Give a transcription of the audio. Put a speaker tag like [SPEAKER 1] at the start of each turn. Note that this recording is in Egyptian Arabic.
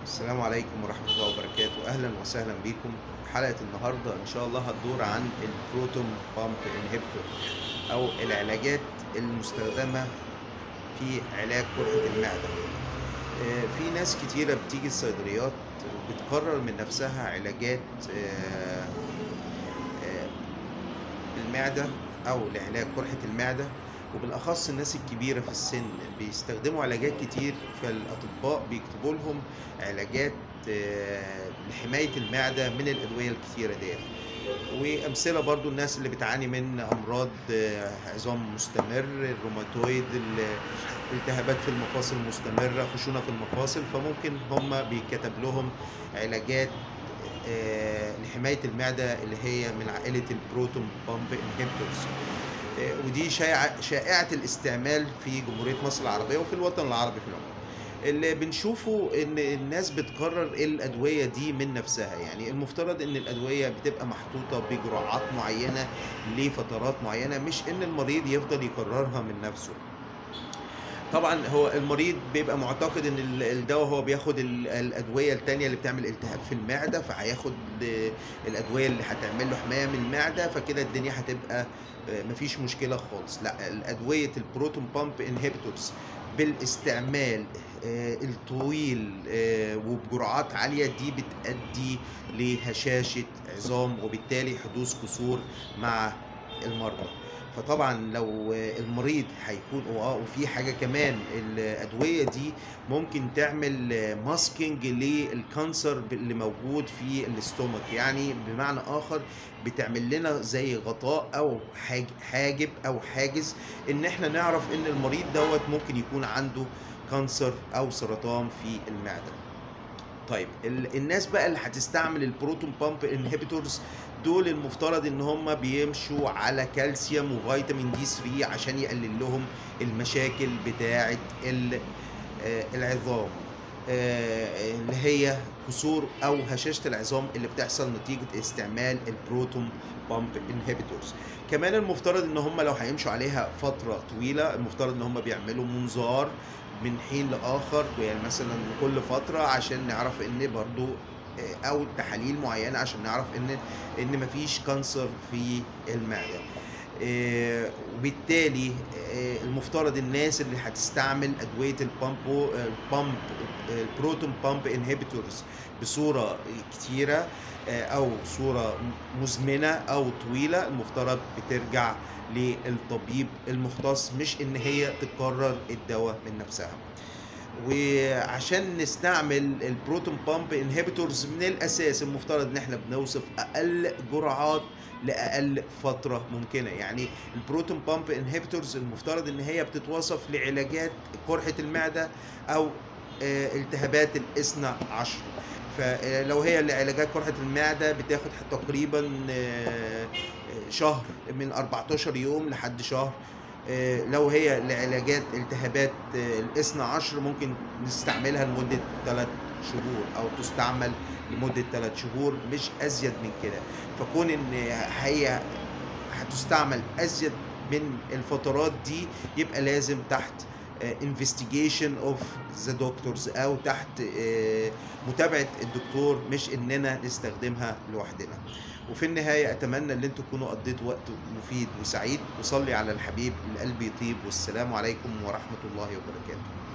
[SPEAKER 1] السلام عليكم ورحمة الله وبركاته أهلا وسهلا بكم حلقة النهاردة إن شاء الله هتدور عن البروتون بامب انهبيتور أو العلاجات المستخدمة في علاج قرحة المعدة آه، في ناس كتيرة بتيجي الصيدليات بتقرر من نفسها علاجات آه، آه، المعدة أو لعلاج قرحة المعدة وبالأخص الناس الكبيرة في السن بيستخدموا علاجات كتير فالأطباء بيكتبوا لهم علاجات آه، لحماية المعدة من الأدوية الكتيرة ديت وأمثلة برضو الناس اللي بتعاني من أمراض آه، عظام مستمر الروماتويد ال- التهابات في المفاصل مستمرة خشونة في المفاصل فممكن هم بيكتب لهم علاجات آه، لحماية المعدة اللي هي من عائلة البروتون بامب انهبيتورز ودي شائعة شائعة الاستعمال في جمهورية مصر العربية وفي الوطن العربي في العموم اللي بنشوفه ان الناس بتقرر الادويه دي من نفسها يعني المفترض ان الادويه بتبقى محطوطه بجرعات معينه لفترات معينه مش ان المريض يفضل يكررها من نفسه طبعا هو المريض بيبقى معتقد ان ال- الدواء هو بياخد ال- الادويه التانية اللي بتعمل التهاب في المعده فهياخد آه، الادويه اللي هتعمل له حمايه من المعده فكده الدنيا هتبقى آه، مفيش مشكله خالص لا الادويه البروتون بامب انهبيتورز بالاستعمال آه، الطويل آه، وبجرعات عاليه دي بتؤدي لهشاشه عظام وبالتالي حدوث كسور مع المرضى فطبعا لو المريض هيكون وآه، وفي حاجه كمان الادويه دي ممكن تعمل ماسكينج للكانسر اللي موجود في الاستومك يعني بمعنى اخر بتعمل لنا زي غطاء او حاج- حاجب او حاجز ان احنا نعرف ان المريض دوت ممكن يكون عنده كانسر او سرطان في المعده طيب ال- الناس بقى اللي هتستعمل البروتون بامب انهبيتورز دول المفترض ان هم بيمشوا على كالسيوم وفيتامين دي 3 عشان يقلل لهم المشاكل بتاعه ال- آه، العظام آه، اللي هي كسور او هشاشه العظام اللي بتحصل نتيجه استعمال البروتون بامب انهبيتورز كمان المفترض ان هم لو هيمشوا عليها فتره طويله المفترض ان هم بيعملوا منظار من حين لاخر يعني مثلا كل فتره عشان نعرف ان برضو آه، او تحاليل معينه عشان نعرف ان ان مفيش كانسر في المعده آه، وبالتالي آه، المفترض الناس اللي هتستعمل ادويه البامبو البامب البروتون بامب انهبيتورز بصوره كتيره آه، او صوره مزمنه او طويله المفترض بترجع للطبيب المختص مش ان هي تقرر الدواء من نفسها وعشان نستعمل البروتون بامب انهبيتورز من الاساس المفترض ان احنا بنوصف اقل جرعات لاقل فتره ممكنه يعني البروتون بامب انهبيتورز المفترض ان هي بتتوصف لعلاجات قرحه المعده او آه، التهابات الاثنى عشر فلو هي لعلاجات قرحه المعده بتاخد تقريبا آه، آه، شهر من 14 يوم لحد شهر آه، لو هي لعلاجات التهابات آه، الاثنى عشر ممكن نستعملها لمدة ثلاث شهور أو تستعمل لمدة ثلاث شهور مش أزيد من كده فكون إن هي هتستعمل أزيد من الفترات دي يبقى لازم تحت آه، investigation of the doctors أو تحت آه، متابعة الدكتور مش إننا نستخدمها لوحدنا وفي النهاية أتمنى إن أنتم تكونوا قضيتوا وقت مفيد وسعيد وصلي على الحبيب القلب يطيب والسلام عليكم ورحمة الله وبركاته